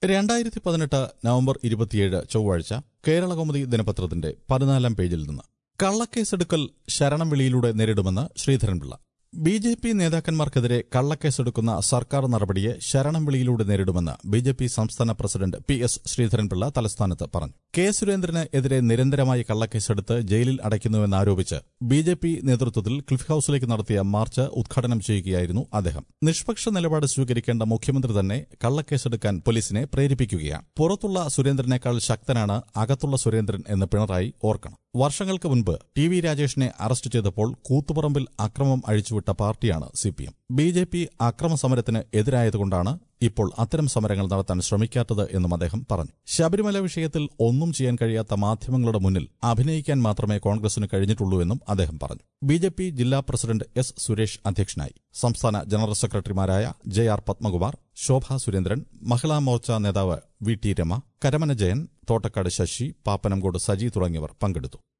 രണ്ടായിരത്തി പതിനെട്ട് നവംബർ ഇരുപത്തിയേഴ് ചൊവ്വാഴ്ച കേരളകൗമുദി ദിനപത്രത്തിന്റെ പതിനാലാം പേജിൽ നിന്ന് കള്ളക്കേസെടുക്കൽ ശരണം വിളിയിലൂടെ നേരിടുമെന്ന് ശ്രീധരൻപിള്ള ബി ജെ പി നേതാക്കന്മാർക്കെതിരെ കള്ളക്കേസെടുക്കുന്ന സർക്കാർ നടപടിയെ ശരണം വിളിയിലൂടെ നേരിടുമെന്ന് ബി ജെ പി സംസ്ഥാന പ്രസിഡന്റ് പി എസ് ശ്രീധരൻപിള്ള തലസ്ഥാനത്ത് പറഞ്ഞു കെ സുരേന്ദ്രന് എതിരെ നിരന്തരമായി കള്ളക്കേസെടുത്ത് ജയിലിൽ അടയ്ക്കുന്നുവെന്നാരോപിച്ച് ബി ജെ പി നേതൃത്വത്തിൽ ക്ലിഫ് ഹൌസിലേക്ക് നടത്തിയ മാർച്ച് ഉദ്ഘാടനം ചെയ്യുകയായിരുന്നു അദ്ദേഹം നിഷ്പക്ഷ നിലപാട് സ്വീകരിക്കേണ്ട മുഖ്യമന്ത്രി തന്നെ കള്ളക്കേസെടുക്കാൻ പോലീസിനെ പ്രേരിപ്പിക്കുകയാണ് പുറത്തുള്ള സുരേന്ദ്രനേക്കാൾ ശക്തനാണ് അകത്തുള്ള സുരേന്ദ്രൻ എന്ന് പിണറായി ഓർക്കണം വർഷങ്ങൾക്ക് മുൻപ് ടി വി രാജേഷിനെ അറസ്റ്റ് ചെയ്തപ്പോൾ കൂത്തുപറമ്പിൽ അക്രമം അഴിച്ചുവിട്ട പാർട്ടിയാണ് സിപിഎം ബി ജെ പി അക്രമ സമരത്തിന് എതിരായതുകൊണ്ടാണ് ഇപ്പോൾ അത്തരം സമരങ്ങൾ നടത്താൻ ശ്രമിക്കാത്തത് എന്നും അദ്ദേഹം പറഞ്ഞു ശബരിമല വിഷയത്തിൽ ഒന്നും ചെയ്യാൻ കഴിയാത്ത മാധ്യമങ്ങളുടെ മുന്നിൽ അഭിനയിക്കാൻ മാത്രമേ കോൺഗ്രസിന് കഴിഞ്ഞിട്ടുള്ളൂവെന്നും അദ്ദേഹം പറഞ്ഞു ബി ജെ പി ജില്ലാ പ്രസിഡന്റ് എസ് സുരേഷ് അധ്യക്ഷനായി സംസ്ഥാന ജനറൽ സെക്രട്ടറിമാരായ ജെ ആർ പത്മകുമാർ ശോഭ സുരേന്ദ്രൻ മഹിളാ മോർച്ച നേതാവ് വി ടി രമ കരമന ജയൻ തോട്ടക്കാട് ശശി പാപ്പനംകോട് സജി തുടങ്ങിയവർ പങ്കെടുത്തു